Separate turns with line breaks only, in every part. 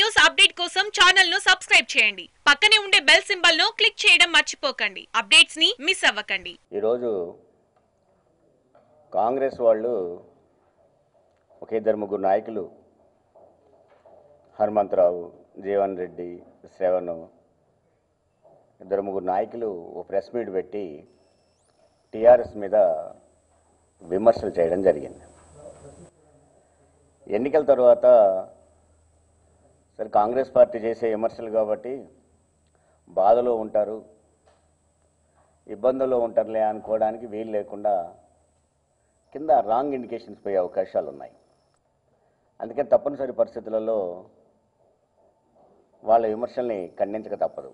News update కోసం channel ను subscribe చేయండి పక్కనే ఉండే బెల్ సింబల్ ను క్లిక్ చేయడం మర్చిపోకండి అప్డేట్స్ ని మిస్ అవ్వకండి
ఈరోజు కాంగ్రెస్ వాళ్ళు ఒక ఇద్దరు ముగ్గురు నాయకులు హనుమంతరావు జీవన్ రెడ్డి శ్రవణ్ ఇద్దరు ముగ్గురు నాయకులు ఓ ప్రెస్ మీట్ పెట్టి టీఆర్ఎస్ మీద విమర్శలు చేయడం జరిగింది ఎన్నికల తర్వాత సరే కాంగ్రెస్ పార్టీ చేసే విమర్శలు కాబట్టి బాధలో ఉంటారు ఇబ్బందుల్లో ఉంటారులే అనుకోవడానికి వీలు లేకుండా కింద రాంగ్ ఇండికేషన్స్ పోయే అవకాశాలు ఉన్నాయి అందుకని తప్పనిసరి పరిస్థితులలో వాళ్ళ విమర్శల్ని ఖండించక తప్పదు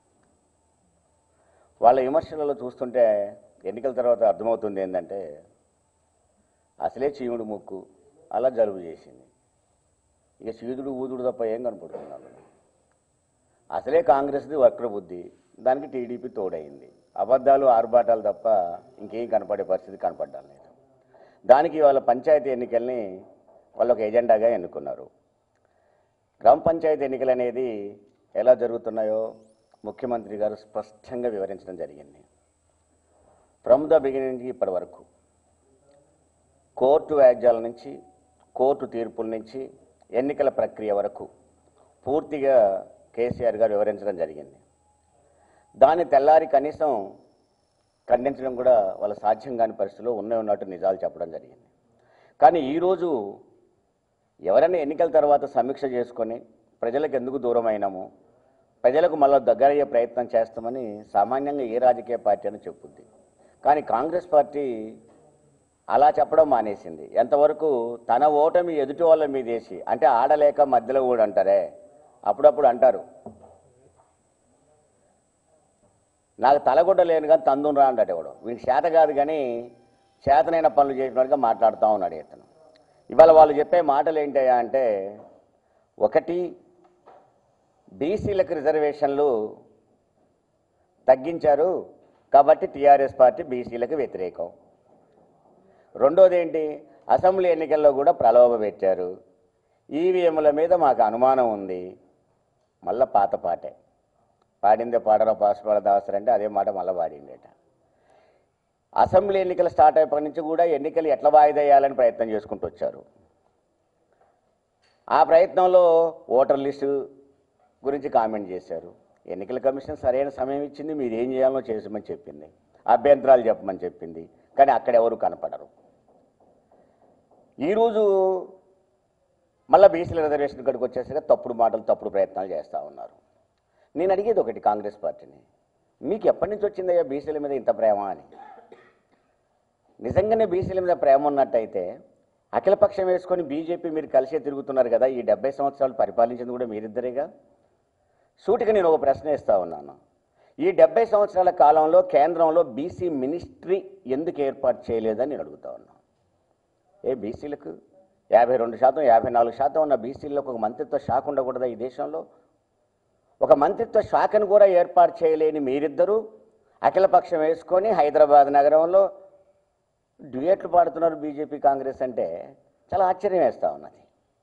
వాళ్ళ విమర్శలలో చూస్తుంటే ఎన్నికల తర్వాత అర్థమవుతుంది ఏంటంటే అసలే చీముడు ముక్కు అలా జలుబు చేసింది ఇక చీదుడు ఊదుడు తప్ప ఏం కనపడుతున్నాను అసలే కాంగ్రెస్ది వక్ర బుద్ధి దానికి టీడీపీ తోడైంది అబద్ధాలు ఆర్భాటాలు తప్ప ఇంకేం కనపడే పరిస్థితి కనపడ్డం లేదు దానికి వాళ్ళ పంచాయతీ ఎన్నికల్ని వాళ్ళు ఒక ఎజెండాగా ఎన్నుకున్నారు గ్రామ పంచాయతీ ఎన్నికలు అనేది ఎలా జరుగుతున్నాయో ముఖ్యమంత్రి గారు స్పష్టంగా వివరించడం జరిగింది ఫ్రమ్ ద బిగినింగ్ ఇప్పటి వరకు కోర్టు వ్యాజ్యాల నుంచి కోర్టు తీర్పుల నుంచి ఎన్నికల ప్రక్రియ వరకు పూర్తిగా కేసీఆర్ గారు వివరించడం జరిగింది దాన్ని తెల్లారి కనీసం ఖండించడం కూడా వాళ్ళ సాధ్యం కాని పరిస్థితిలో ఉన్న ఉన్నట్టు నిజాలు చెప్పడం జరిగింది కానీ ఈరోజు ఎవరైనా ఎన్నికల తర్వాత సమీక్ష చేసుకొని ప్రజలకు ఎందుకు దూరం అయినాము ప్రజలకు మళ్ళీ దగ్గరయ్యే ప్రయత్నం చేస్తామని సామాన్యంగా ఏ రాజకీయ పార్టీ అని చెప్పుద్ది కానీ కాంగ్రెస్ పార్టీ అలా చెప్పడం మానేసింది ఎంతవరకు తన ఓటమి ఎదుటి వాళ్ళ మీద వేసి అంటే ఆడలేక మధ్యలో కూడా అంటారే అప్పుడప్పుడు అంటారు నాకు తలగొడ్డ లేను కానీ తందును రా అంటాడు ఎవడు వీడి చేత కాదు కానీ చేతనైన పనులు చేసినట్టుగా మాట్లాడుతూ ఉన్నాడు ఇతను ఇవాళ వాళ్ళు చెప్పే మాటలు ఏంటయ్యా అంటే ఒకటి బీసీలకు రిజర్వేషన్లు తగ్గించారు కాబట్టి టీఆర్ఎస్ పార్టీ బీసీలకు వ్యతిరేకం రెండోది ఏంటి అసెంబ్లీ ఎన్నికల్లో కూడా ప్రలోభ పెట్టారు ఈవీఎంల మీద మాకు అనుమానం ఉంది మళ్ళా పాత పాటే పాడిందే పాడరా పాసుపాడ దాసరంటే అదే మాట మళ్ళీ పాడిండేట అసెంబ్లీ ఎన్నికలు స్టార్ట్ అయినప్పటి నుంచి కూడా ఎన్నికలు ఎట్లా వాయిదా వేయాలని ప్రయత్నం చేసుకుంటూ వచ్చారు ఆ ప్రయత్నంలో ఓటర్ లిస్టు గురించి కామెంట్ చేశారు ఎన్నికల కమిషన్ సరైన సమయం ఇచ్చింది మీరు ఏం చేయాలో చేసమని చెప్పింది అభ్యంతరాలు చెప్పమని చెప్పింది కానీ అక్కడ ఎవరు కనపడరు ఈరోజు మళ్ళీ బీసీల రిజర్వేషన్ ఇక్కడికి వచ్చేసరికి తప్పుడు మాటలు తప్పుడు ప్రయత్నాలు చేస్తూ ఉన్నారు నేను అడిగేది ఒకటి కాంగ్రెస్ పార్టీని మీకు ఎప్పటి నుంచి వచ్చిందయ్యా బీసీల మీద ఇంత ప్రేమ అని నిజంగానే బీసీల మీద ప్రేమ ఉన్నట్టయితే అఖిలపక్షం వేసుకొని బీజేపీ మీరు కలిసే తిరుగుతున్నారు కదా ఈ డెబ్బై సంవత్సరాలు పరిపాలించింది కూడా మీరిద్దరేగా సూటిగా నేను ఒక ప్రశ్న ఇస్తా ఉన్నాను ఈ డెబ్బై సంవత్సరాల కాలంలో కేంద్రంలో బీసీ మినిస్ట్రీ ఎందుకు ఏర్పాటు చేయలేదని నేను అడుగుతా ఉన్నాను ఏ బీసీలకు యాభై రెండు శాతం యాభై నాలుగు శాతం ఉన్న బీసీలకు ఒక మంత్రిత్వ శాఖ ఉండకూడదా ఈ దేశంలో ఒక మంత్రిత్వ శాఖను కూడా ఏర్పాటు చేయలేని మీరిద్దరూ అఖిలపక్షం వేసుకొని హైదరాబాద్ నగరంలో డ్యూయట్లు పాడుతున్నారు బీజేపీ కాంగ్రెస్ అంటే చాలా ఆశ్చర్యం వేస్తూ ఉన్నది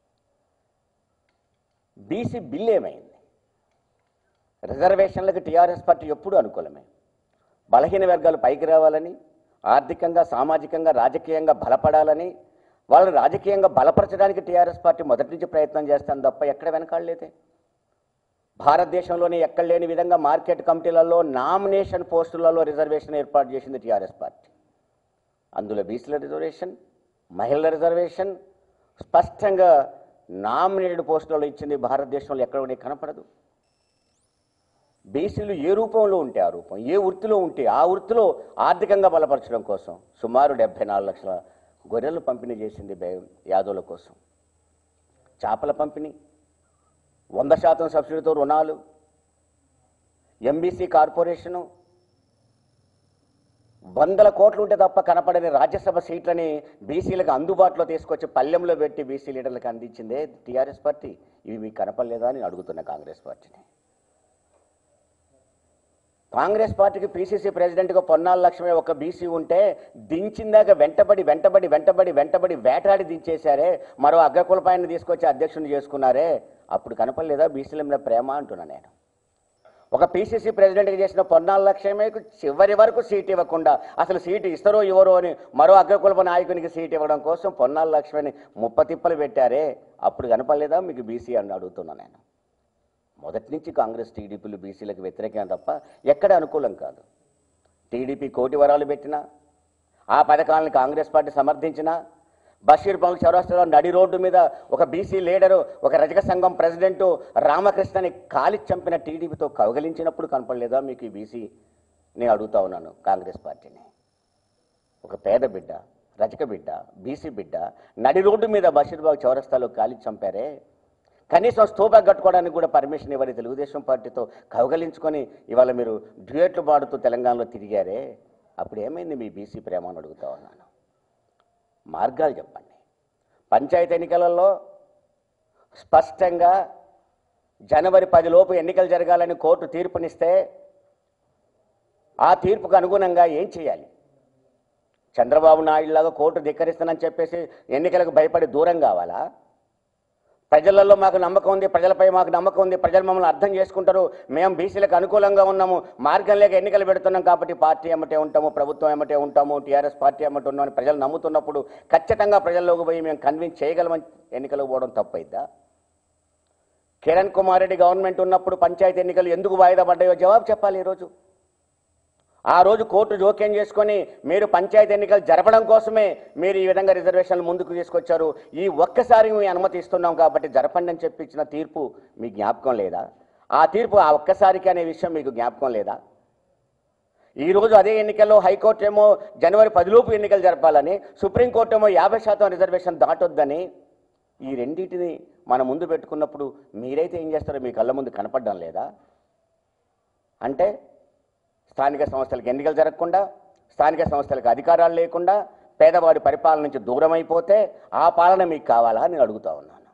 బీసీ బిల్ ఏమైంది రిజర్వేషన్లకు టీఆర్ఎస్ పార్టీ ఎప్పుడూ అనుకూలమే బలహీన వర్గాలు పైకి రావాలని ఆర్థికంగా సామాజికంగా రాజకీయంగా బలపడాలని వాళ్ళు రాజకీయంగా బలపరచడానికి టీఆర్ఎస్ పార్టీ మొదటి నుంచి ప్రయత్నం చేస్తాను తప్ప ఎక్కడ వెనకాడలేదే భారతదేశంలోనే ఎక్కడ లేని విధంగా మార్కెట్ కమిటీలలో నామినేషన్ పోస్టులలో రిజర్వేషన్ ఏర్పాటు చేసింది టీఆర్ఎస్ పార్టీ అందులో బీసీల రిజర్వేషన్ మహిళల రిజర్వేషన్ స్పష్టంగా నామినేటెడ్ పోస్టులలో ఇచ్చింది భారతదేశంలో ఎక్కడ కూడా కనపడదు బీసీలు ఏ రూపంలో ఉంటే ఆ రూపం ఏ వృత్తిలో ఉంటే ఆ వృత్తిలో ఆర్థికంగా బలపరచడం కోసం సుమారు డెబ్బై నాలుగు లక్షల గొర్రెలు పంపిణీ చేసింది బే- యాదవుల కోసం చేపల పంపిణీ వంద శాతం సబ్సిడీతో రుణాలు ఎంబీసీ కార్పొరేషను వందల కోట్లు ఉంటే తప్ప కనపడని రాజ్యసభ సీట్లని బీసీలకు అందుబాటులో తీసుకొచ్చి పల్లెంలో పెట్టి బీసీ లీడర్లకు అందించిందే టీఆర్ఎస్ పార్టీ ఇవి మీకు కనపడలేదా అని అడుగుతున్న కాంగ్రెస్ పార్టీని కాంగ్రెస్ పార్టీకి పీసీసీ ప్రెసిడెంట్గా పొన్నాల లక్ష్మి ఒక బీసీ ఉంటే దించిందాక వెంటబడి వెంటబడి వెంటబడి వెంటబడి వేటాడి దించేశారే మరో అగ్రకులపాయన్ని తీసుకొచ్చి అధ్యక్షుని చేసుకున్నారే అప్పుడు కనపడలేదా బీసీల మీద ప్రేమ అంటున్నా నేను ఒక పీసీసీ ప్రెసిడెంట్గా చేసిన పొన్నాల లక్ష్యమేకు చివరి వరకు సీట్ ఇవ్వకుండా అసలు సీటు ఇస్తారో ఇవ్వరో అని మరో అగ్రకులప నాయకునికి సీట్ ఇవ్వడం కోసం పొన్నాల లక్ష్మిని ముప్పతిప్పలు పెట్టారే అప్పుడు కనపడలేదా మీకు బీసీ అని అడుగుతున్నా నేను మొదటి నుంచి కాంగ్రెస్ టీడీపీలు బీసీలకు వ్యతిరేకం తప్ప ఎక్కడ అనుకూలం కాదు టీడీపీ కోటి వరాలు పెట్టినా ఆ పథకాలను కాంగ్రెస్ పార్టీ సమర్థించినా బషీర్ పల్క్ చౌరాస్ట్రలో నడి రోడ్డు మీద ఒక బీసీ లీడరు ఒక రజక సంఘం ప్రెసిడెంటు రామకృష్ణని కాలి చంపిన టీడీపీతో కవగలించినప్పుడు కనపడలేదా మీకు ఈ బీసీ నేను అడుగుతా ఉన్నాను కాంగ్రెస్ పార్టీని ఒక పేద బిడ్డ రజక బిడ్డ బీసీ బిడ్డ నడి రోడ్డు మీద బషీర్బాగ్ చౌరస్తాలో కాలి చంపారే కనీసం స్తూప కట్టుకోవడానికి కూడా పర్మిషన్ ఇవ్వని తెలుగుదేశం పార్టీతో కవగలించుకొని ఇవాళ మీరు డ్యూయట్లు పాడుతూ తెలంగాణలో తిరిగారే అప్పుడు ఏమైంది మీ బీసీ ప్రేమ అని అడుగుతా ఉన్నాను మార్గాలు చెప్పండి పంచాయతీ ఎన్నికలలో స్పష్టంగా జనవరి పదిలోపు ఎన్నికలు జరగాలని కోర్టు తీర్పునిస్తే ఆ తీర్పుకు అనుగుణంగా ఏం చేయాలి చంద్రబాబు నాయుడులాగా కోర్టు ధిక్కరిస్తానని చెప్పేసి ఎన్నికలకు భయపడి దూరం కావాలా ప్రజలలో మాకు నమ్మకం ఉంది ప్రజలపై మాకు నమ్మకం ఉంది ప్రజలు మమ్మల్ని అర్థం చేసుకుంటారు మేము బీసీలకు అనుకూలంగా ఉన్నాము మార్గం లేక ఎన్నికలు పెడుతున్నాం కాబట్టి పార్టీ ఎమ్మటే ఉంటాము ప్రభుత్వం ఎమ్మటే ఉంటాము టీఆర్ఎస్ పార్టీ ఎమ్మటే ఉన్నామని ప్రజలు నమ్ముతున్నప్పుడు ఖచ్చితంగా ప్రజల్లోకి పోయి మేము కన్విన్స్ చేయగలమని ఎన్నికలకు పోవడం తప్పైద్దా కిరణ్ కుమార్ రెడ్డి గవర్నమెంట్ ఉన్నప్పుడు పంచాయతీ ఎన్నికలు ఎందుకు వాయిదా పడ్డాయో జవాబు చెప్పాలి ఈరోజు ఆ రోజు కోర్టు జోక్యం చేసుకొని మీరు పంచాయతీ ఎన్నికలు జరపడం కోసమే మీరు ఈ విధంగా రిజర్వేషన్లు ముందుకు తీసుకొచ్చారు ఈ ఒక్కసారి మీ అనుమతి ఇస్తున్నాం కాబట్టి జరపండి అని చెప్పి ఇచ్చిన తీర్పు మీ జ్ఞాపకం లేదా ఆ తీర్పు ఆ ఒక్కసారికి అనే విషయం మీకు జ్ఞాపకం లేదా ఈ రోజు అదే ఎన్నికల్లో హైకోర్టు ఏమో జనవరి పదిలోపు ఎన్నికలు జరపాలని సుప్రీంకోర్టు ఏమో యాభై శాతం రిజర్వేషన్ దాటొద్దని ఈ రెండింటిని మన ముందు పెట్టుకున్నప్పుడు మీరైతే ఏం చేస్తారో మీ కళ్ళ ముందు కనపడడం లేదా అంటే స్థానిక సంస్థలకు ఎన్నికలు జరగకుండా స్థానిక సంస్థలకు అధికారాలు లేకుండా పేదవాడి పరిపాలన నుంచి దూరం అయిపోతే ఆ పాలన మీకు కావాలా అని నేను అడుగుతా ఉన్నాను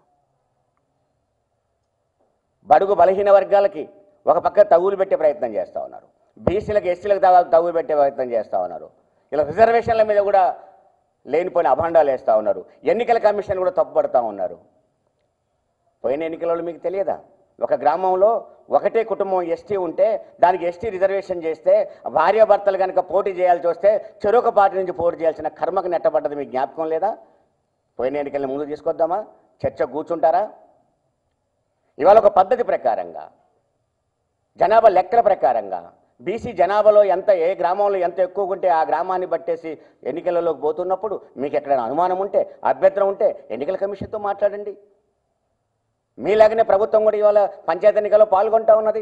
బడుగు బలహీన వర్గాలకి ఒక పక్క తగులు పెట్టే ప్రయత్నం చేస్తూ ఉన్నారు బీసీలకు ఎస్సీలకు తగు- తగులు పెట్టే ప్రయత్నం చేస్తూ ఉన్నారు ఇలా రిజర్వేషన్ల మీద కూడా లేనిపోయిన అభాండాలు వేస్తూ ఉన్నారు ఎన్నికల కమిషన్ కూడా తప్పుపడతా ఉన్నారు పోయిన ఎన్నికలలో మీకు తెలియదా ఒక గ్రామంలో ఒకటే కుటుంబం ఎస్టీ ఉంటే దానికి ఎస్టీ రిజర్వేషన్ చేస్తే భార్యాభర్తలు కనుక పోటీ చేయాల్సి వస్తే చెరొక పార్టీ నుంచి పోటీ చేయాల్సిన కర్మకు నెట్టబడ్డది మీకు జ్ఞాపకం లేదా పోయిన ఎన్నికల్ని ముందు తీసుకొద్దామా చర్చ కూర్చుంటారా ఇవాళ ఒక పద్ధతి ప్రకారంగా జనాభా లెక్కల ప్రకారంగా బీసీ జనాభాలో ఎంత ఏ గ్రామంలో ఎంత ఎక్కువ ఉంటే ఆ గ్రామాన్ని బట్టేసి ఎన్నికలలోకి పోతున్నప్పుడు మీకు ఎక్కడైనా అనుమానం ఉంటే అభ్యంతరం ఉంటే ఎన్నికల కమిషన్తో మాట్లాడండి మీలాగనే ప్రభుత్వం కూడా ఇవాళ పంచాయతీ ఎన్నికల్లో పాల్గొంటా ఉన్నది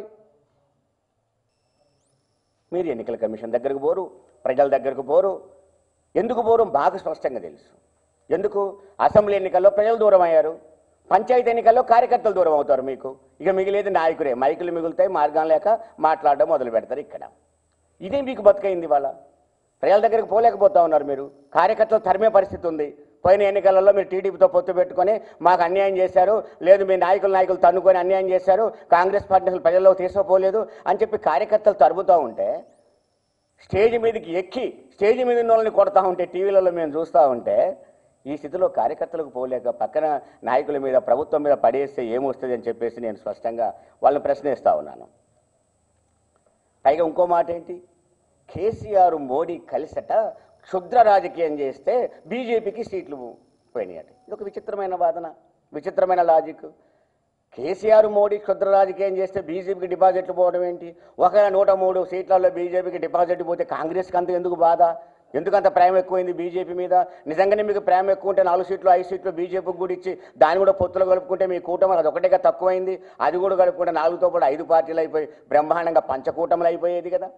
మీరు ఎన్నికల కమిషన్ దగ్గరకు పోరు ప్రజల దగ్గరకు పోరు ఎందుకు పోరు బాగా స్పష్టంగా తెలుసు ఎందుకు అసెంబ్లీ ఎన్నికల్లో ప్రజలు దూరం అయ్యారు పంచాయతీ ఎన్నికల్లో కార్యకర్తలు దూరం అవుతారు మీకు ఇక మిగిలేది నాయకుడే మైకులు మిగులుతాయి మార్గం లేక మాట్లాడడం మొదలు పెడతారు ఇక్కడ ఇదే మీకు బతుకైంది ఇవాళ ప్రజల దగ్గరికి పోలేకపోతా ఉన్నారు మీరు కార్యకర్తలు తరిమే పరిస్థితి ఉంది పోయిన ఎన్నికలలో మీరు టీడీపీతో పొత్తు పెట్టుకొని మాకు అన్యాయం చేశారు లేదు మీ నాయకులు నాయకులు తన్నుకొని అన్యాయం చేశారు కాంగ్రెస్ పార్టీ అసలు ప్రజల్లోకి తీసుకుపోలేదు అని చెప్పి కార్యకర్తలు తరుముతూ ఉంటే స్టేజ్ మీదకి ఎక్కి స్టేజ్ మీద ఉన్న వాళ్ళని కొడతా ఉంటే టీవీలలో మేము చూస్తూ ఉంటే ఈ స్థితిలో కార్యకర్తలకు పోలేక పక్కన నాయకుల మీద ప్రభుత్వం మీద పడేస్తే ఏమొస్తుంది అని చెప్పేసి నేను స్పష్టంగా వాళ్ళని ప్రశ్నిస్తా ఉన్నాను పైగా ఇంకో మాట ఏంటి కేసీఆర్ మోడీ కలిసట క్షుద్ర రాజకీయం చేస్తే బీజేపీకి సీట్లు పోయినాయట ఇది ఒక విచిత్రమైన వాదన విచిత్రమైన లాజిక్ కేసీఆర్ మోడీ క్షుద్ర రాజకీయం చేస్తే బీజేపీకి డిపాజిట్లు పోవడం ఏంటి ఒక నూట మూడు సీట్లలో బీజేపీకి డిపాజిట్ పోతే కాంగ్రెస్కి అంత ఎందుకు బాధ ఎందుకంత ప్రేమ ఎక్కువైంది బీజేపీ మీద నిజంగానే మీకు ప్రేమ ఎక్కువ ఉంటే నాలుగు సీట్లు ఐదు సీట్లు బీజేపీకి కూడా ఇచ్చి దాన్ని కూడా పొత్తులు కలుపుకుంటే మీ కూటమి అది ఒకటేగా తక్కువైంది అది కూడా కలుపుకుంటే నాలుగుతో కూడా ఐదు పార్టీలు అయిపోయి బ్రహ్మాండంగా పంచకూటములు అయిపోయేది కదా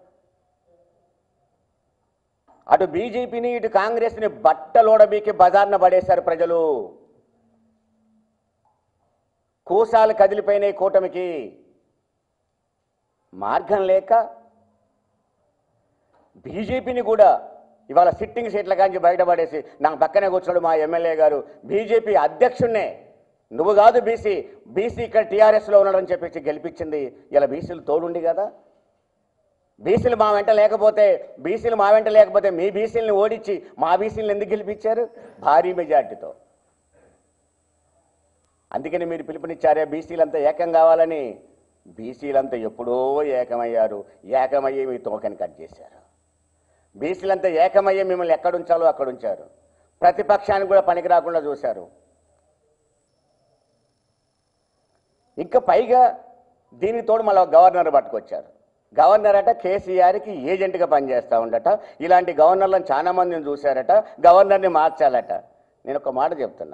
అటు బీజేపీని ఇటు కాంగ్రెస్ని బట్టలోడబీకి బజార్న పడేశారు ప్రజలు కూసాలు కదిలిపోయినాయి కూటమికి మార్గం లేక బీజేపీని కూడా ఇవాళ సిట్టింగ్ సీట్ల కాంచి బయటపడేసి నా పక్కనే కూర్చోడు మా ఎమ్మెల్యే గారు బీజేపీ అధ్యక్షుణ్ణే నువ్వు కాదు బీసీ బీసీ ఇక్కడ టీఆర్ఎస్లో ఉన్నాడని చెప్పేసి గెలిపించింది ఇలా బీసీలు తోడుండి కదా బీసీలు మా వెంట లేకపోతే బీసీలు మా వెంట లేకపోతే మీ బీసీలను ఓడించి మా బీసీలను ఎందుకు గెలిపించారు భారీ మెజార్టీతో అందుకని మీరు పిలుపునిచ్చారే బీసీలంతా ఏకం కావాలని బీసీలంతా ఎప్పుడో ఏకమయ్యారు ఏకమయ్యి మీ తోకని కట్ చేశారు బీసీలంతా ఏకమయ్యి మిమ్మల్ని ఎక్కడుంచాలో అక్కడ ఉంచారు ప్రతిపక్షానికి కూడా పనికి రాకుండా చూశారు ఇంకా పైగా దీనికి తోడు మళ్ళీ గవర్నర్ పట్టుకొచ్చారు గవర్నర్ అట కేసీఆర్కి ఏజెంట్గా పనిచేస్తూ ఉండట ఇలాంటి గవర్నర్లను చాలా మందిని చూశారట గవర్నర్ని మార్చాలట నేను ఒక మాట చెప్తున్నా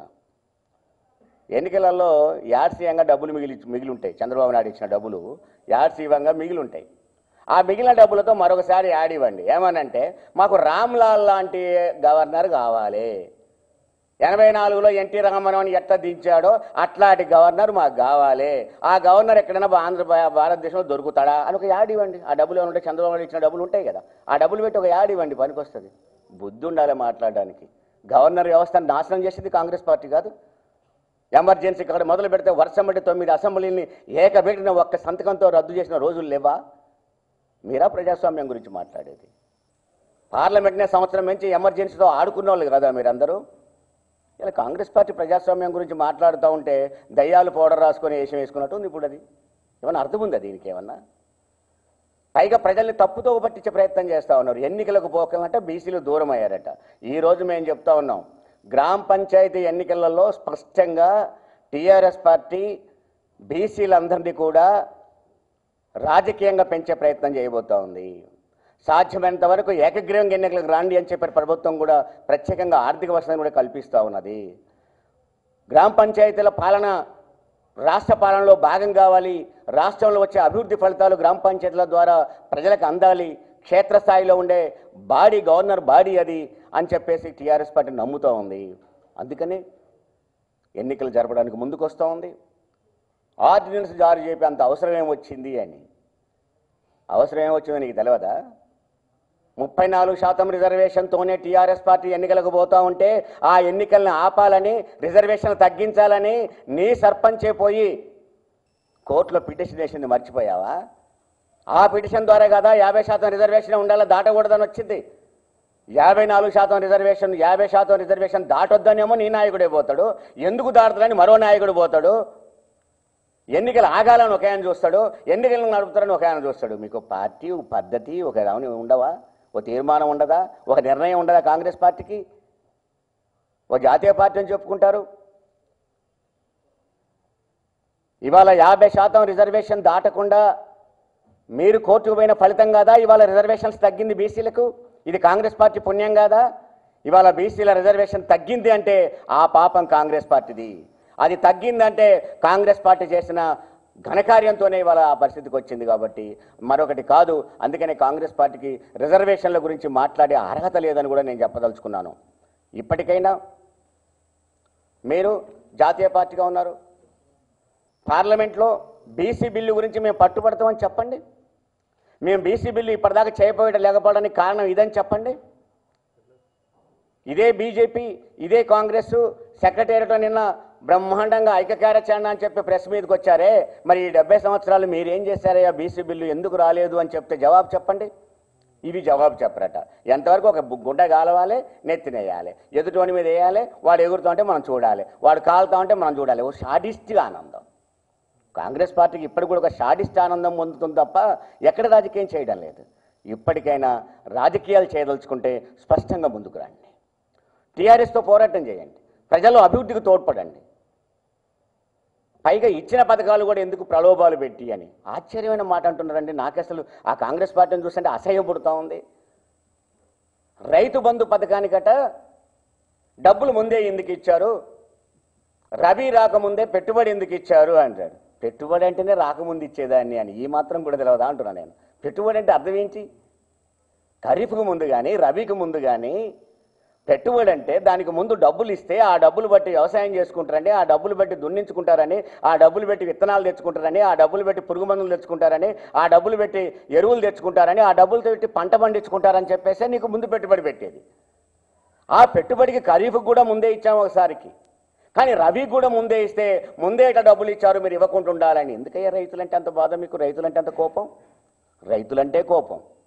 ఎన్నికలలో యాడ్సీయంగా డబ్బులు మిగిలి మిగిలి ఉంటాయి చంద్రబాబు నాయుడు ఇచ్చిన డబ్బులు యాడ్సీయంగా మిగిలి ఉంటాయి ఆ మిగిలిన డబ్బులతో మరొకసారి యాడ్ ఇవ్వండి ఏమనంటే మాకు రామ్లాల్ లాంటి గవర్నర్ కావాలి ఎనభై నాలుగులో ఎన్టీ రామారావుని ఎట్లా దించాడో అట్లాంటి గవర్నర్ మాకు కావాలి ఆ గవర్నర్ ఎక్కడైనా భా- ఆంధ్ర భా- భారతదేశంలో దొరుకుతాడా అని ఒక యాడ్ ఇవ్వండి ఆ డబ్బులు ఏమైనా ఉంటే చంద్రబాబు నాయుడు ఇచ్చిన డబ్బులు ఉంటాయి కదా ఆ డబ్బులు పెట్టి ఒక యాడ్ ఇవ్వండి పనికొస్తుంది బుద్ధి ఉండాలి మాట్లాడడానికి గవర్నర్ వ్యవస్థను నాశనం చేసింది కాంగ్రెస్ పార్టీ కాదు ఎమర్జెన్సీ ఇక్కడ మొదలు పెడితే వర్షం బట్టి తొమ్మిది అసెంబ్లీని ఏకబెట్టిన ఒక్క సంతకంతో రద్దు చేసిన రోజులు లేవా మీరా ప్రజాస్వామ్యం గురించి మాట్లాడేది పార్లమెంట్నే సంవత్సరం నుంచి ఎమర్జెన్సీతో ఆడుకున్న వాళ్ళు కదా మీరందరూ ఇలా కాంగ్రెస్ పార్టీ ప్రజాస్వామ్యం గురించి మాట్లాడుతూ ఉంటే దయ్యాలు పౌడర్ రాసుకొని వేషం వేసుకున్నట్టు ఉంది ఇప్పుడు అది ఏమన్నా అర్థం ఉందా దీనికి ఏమన్నా పైగా ప్రజల్ని తప్పుతో పట్టించే ప్రయత్నం చేస్తూ ఉన్నారు ఎన్నికలకు పోకలంటే బీసీలు దూరం అయ్యారట ఈ రోజు మేము చెప్తా ఉన్నాం గ్రామ పంచాయతీ ఎన్నికలలో స్పష్టంగా టీఆర్ఎస్ పార్టీ బీసీలందరినీ కూడా రాజకీయంగా పెంచే ప్రయత్నం చేయబోతా ఉంది సాధ్యమైనంత వరకు ఏకగ్రీవంగా ఎన్నికలకు రాండి అని చెప్పి ప్రభుత్వం కూడా ప్రత్యేకంగా ఆర్థిక వసతిని కూడా కల్పిస్తూ ఉన్నది గ్రామ పంచాయతీల పాలన రాష్ట్ర పాలనలో భాగం కావాలి రాష్ట్రంలో వచ్చే అభివృద్ధి ఫలితాలు గ్రామ పంచాయతీల ద్వారా ప్రజలకు అందాలి క్షేత్రస్థాయిలో ఉండే బాడీ గవర్నర్ బాడీ అది అని చెప్పేసి టీఆర్ఎస్ పార్టీ నమ్ముతూ ఉంది అందుకని ఎన్నికలు జరపడానికి ముందుకు వస్తూ ఉంది ఆర్డినెన్స్ జారీ చేపి అంత అవసరం ఏమొచ్చింది అని అవసరం ఏమొచ్చిందో నీకు తెలియదా ముప్పై నాలుగు శాతం రిజర్వేషన్తోనే టీఆర్ఎస్ పార్టీ ఎన్నికలకు పోతా ఉంటే ఆ ఎన్నికల్ని ఆపాలని రిజర్వేషన్లు తగ్గించాలని నీ సర్పంచే పోయి కోర్టులో పిటిషన్ వేసింది మర్చిపోయావా ఆ పిటిషన్ ద్వారా కదా యాభై శాతం రిజర్వేషన్ ఉండాలా దాటకూడదని వచ్చింది యాభై నాలుగు శాతం రిజర్వేషన్ యాభై శాతం రిజర్వేషన్ దాటొద్దనేమో నీ నాయకుడే పోతాడు ఎందుకు దాటుతారని మరో నాయకుడు పోతాడు ఎన్నికలు ఆగాలని ఒక ఆయన చూస్తాడు ఎన్నికలను నడుపుతారని ఒక ఆయన చూస్తాడు మీకు పార్టీ ఒక పద్ధతి ఒక ఏమైనా ఉండవా ఒక తీర్మానం ఉండదా ఒక నిర్ణయం ఉండదా కాంగ్రెస్ పార్టీకి ఒక జాతీయ పార్టీ అని చెప్పుకుంటారు ఇవాళ యాభై శాతం రిజర్వేషన్ దాటకుండా మీరు కోర్టుకు పోయిన ఫలితం కాదా ఇవాళ రిజర్వేషన్స్ తగ్గింది బీసీలకు ఇది కాంగ్రెస్ పార్టీ పుణ్యం కాదా ఇవాళ బీసీల రిజర్వేషన్ తగ్గింది అంటే ఆ పాపం కాంగ్రెస్ పార్టీది అది తగ్గిందంటే కాంగ్రెస్ పార్టీ చేసిన ఘనకార్యంతోనే ఇవాళ ఆ పరిస్థితికి వచ్చింది కాబట్టి మరొకటి కాదు అందుకనే కాంగ్రెస్ పార్టీకి రిజర్వేషన్ల గురించి మాట్లాడే అర్హత లేదని కూడా నేను చెప్పదలుచుకున్నాను ఇప్పటికైనా మీరు జాతీయ పార్టీగా ఉన్నారు పార్లమెంట్లో బీసీ బిల్లు గురించి మేము పట్టుబడతామని చెప్పండి మేము బీసీ బిల్లు ఇప్పటిదాకా చేయబోయడం లేకపోవడానికి కారణం ఇదని చెప్పండి ఇదే బీజేపీ ఇదే కాంగ్రెస్ సెక్రటేరియట్ నిన్న బ్రహ్మాండంగా ఐక్యకార్యాచరణ అని చెప్పి ప్రెస్ మీదకి వచ్చారే మరి ఈ డెబ్బై సంవత్సరాలు మీరు ఏం చేశారయ్యా బీసీ బిల్లు ఎందుకు రాలేదు అని చెప్తే జవాబు చెప్పండి ఇవి జవాబు చెప్పరట ఎంతవరకు ఒక గు- గుడ్డ కాలవాలి నెత్తినేయాలి ఎదుటోని మీద వేయాలి వాడు ఎగురుతా ఉంటే మనం చూడాలి వాడు కాలుతా ఉంటే మనం చూడాలి ఓ షాడిస్ట్గా ఆనందం కాంగ్రెస్ పార్టీకి ఇప్పటికి కూడా ఒక షాడిస్ట్ ఆనందం పొందుతుంది తప్ప ఎక్కడ రాజకీయం చేయడం లేదు ఇప్పటికైనా రాజకీయాలు చేయదలుచుకుంటే స్పష్టంగా ముందుకు రండి టీఆర్ఎస్తో పోరాటం చేయండి ప్రజల్లో అభివృద్ధికి తోడ్పడండి పైగా ఇచ్చిన పథకాలు కూడా ఎందుకు ప్రలోభాలు పెట్టి అని ఆశ్చర్యమైన మాట అంటున్నారండి నాకు అసలు ఆ కాంగ్రెస్ పార్టీని చూస్తుంటే అసహ్యం పుడుతూ ఉంది రైతు బంధు పథకానికట డబ్బులు ముందే ఎందుకు ఇచ్చారు రవి రాకముందే పెట్టుబడి ఎందుకు ఇచ్చారు అంటాడు పెట్టుబడి అంటేనే రాకముందు ఇచ్చేదాన్ని అని ఈ మాత్రం కూడా తెలియదా అంటున్నా నేను పెట్టుబడి అంటే అర్థం ఏంటి ఖరీఫ్కు ముందు కానీ రబీకి ముందు కానీ పెట్టుబడి అంటే దానికి ముందు డబ్బులు ఇస్తే ఆ డబ్బులు బట్టి వ్యవసాయం చేసుకుంటారని ఆ డబ్బులు బట్టి దున్నించుకుంటారని ఆ డబ్బులు పెట్టి విత్తనాలు తెచ్చుకుంటారని ఆ డబ్బులు పెట్టి పురుగు మందులు తెచ్చుకుంటారని ఆ డబ్బులు పెట్టి ఎరువులు తెచ్చుకుంటారని ఆ డబ్బులతో పెట్టి పంట పండించుకుంటారని చెప్పేసి నీకు ముందు పెట్టుబడి పెట్టేది ఆ పెట్టుబడికి ఖరీఫ్కి కూడా ముందే ఇచ్చాము ఒకసారికి కానీ రవి కూడా ముందే ఇస్తే ముందే ఇట్లా డబ్బులు ఇచ్చారు మీరు ఇవ్వకుండా ఉండాలని ఎందుకయ్యా రైతులంటే అంత బాధ మీకు రైతులంటే అంత కోపం రైతులంటే కోపం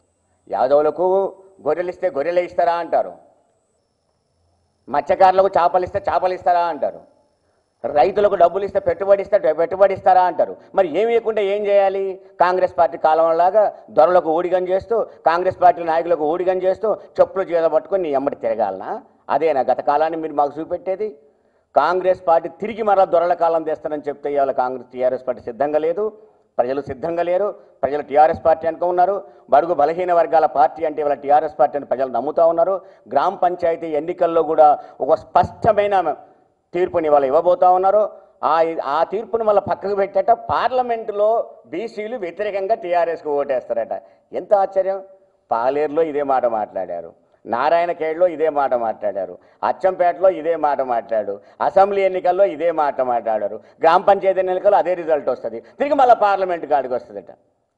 యాదవులకు గొర్రెలు ఇస్తే గొర్రెలు ఇస్తారా అంటారు మత్స్యకారులకు చేపలు ఇస్తే చేపలు ఇస్తారా అంటారు రైతులకు డబ్బులు ఇస్తే పెట్టుబడి ఇస్తే పెట్టుబడి ఇస్తారా అంటారు మరి ఏమి ఇవ్వకుండా ఏం చేయాలి కాంగ్రెస్ పార్టీ కాలంలాగా దొరలకు ఊడిగం చేస్తూ కాంగ్రెస్ పార్టీ నాయకులకు ఊడిగం చేస్తూ చెప్పులు చేత పట్టుకొని నీ ఎమ్మటి తిరగాలనా అదేనా గత కాలాన్ని మీరు మాకు చూపెట్టేది కాంగ్రెస్ పార్టీ తిరిగి మరలా దొరల కాలం తెస్తానని చెప్తే ఇవాళ కాంగ్రెస్ టీఆర్ఎస్ పార్టీ సిద్ధంగా లేదు ప్రజలు సిద్ధంగా లేరు ప్రజలు టీఆర్ఎస్ పార్టీ అనుకో ఉన్నారు బడుగు బలహీన వర్గాల పార్టీ అంటే ఇవాళ టీఆర్ఎస్ పార్టీ అని ప్రజలు నమ్ముతా ఉన్నారు గ్రామ పంచాయతీ ఎన్నికల్లో కూడా ఒక స్పష్టమైన తీర్పుని ఇవాళ ఇవ్వబోతా ఉన్నారు ఆ ఆ తీర్పుని మళ్ళీ పక్కకు పెట్టేట పార్లమెంటులో బీసీలు వ్యతిరేకంగా టీఆర్ఎస్కి ఓటేస్తారట ఎంత ఆశ్చర్యం పాలేరులో ఇదే మాట మాట్లాడారు నారాయణఖేడ్లో ఇదే మాట మాట్లాడారు అచ్చంపేటలో ఇదే మాట మాట్లాడు అసెంబ్లీ ఎన్నికల్లో ఇదే మాట మాట్లాడారు గ్రామ పంచాయతీ ఎన్నికల్లో అదే రిజల్ట్ వస్తుంది తిరిగి మళ్ళీ పార్లమెంట్ కాడికి వస్తుందట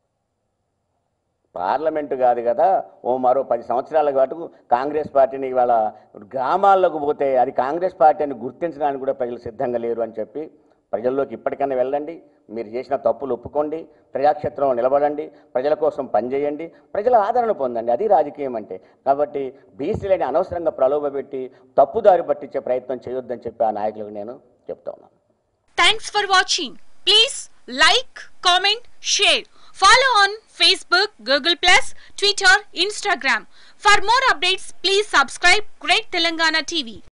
పార్లమెంటు కాదు కదా ఓ మరో పది సంవత్సరాల పాటు కాంగ్రెస్ పార్టీని ఇవాళ గ్రామాల్లోకి పోతే అది కాంగ్రెస్ పార్టీ అని గుర్తించడానికి కూడా ప్రజలు సిద్ధంగా లేరు అని చెప్పి ప్రజల్లోకి ఇప్పటికైనా వెళ్ళండి మీరు చేసిన తప్పులు ఒప్పుకోండి ప్రజాక్షేత్రంలో నిలబడండి ప్రజల కోసం పనిచేయండి ప్రజల ఆదరణ పొందండి అది రాజకీయం అంటే కాబట్టి బీసీలని అనవసరంగా ప్రలోభపెట్టి తప్పుదారి పట్టించే ప్రయత్నం చేయొద్దని చెప్పి ఆ నాయకులకు నేను చెప్తా ఉన్నాను
Thanks for watching. Please like, comment, share. Follow on Facebook, Google Plus, Twitter, Instagram. For more updates, please subscribe Great Telangana TV.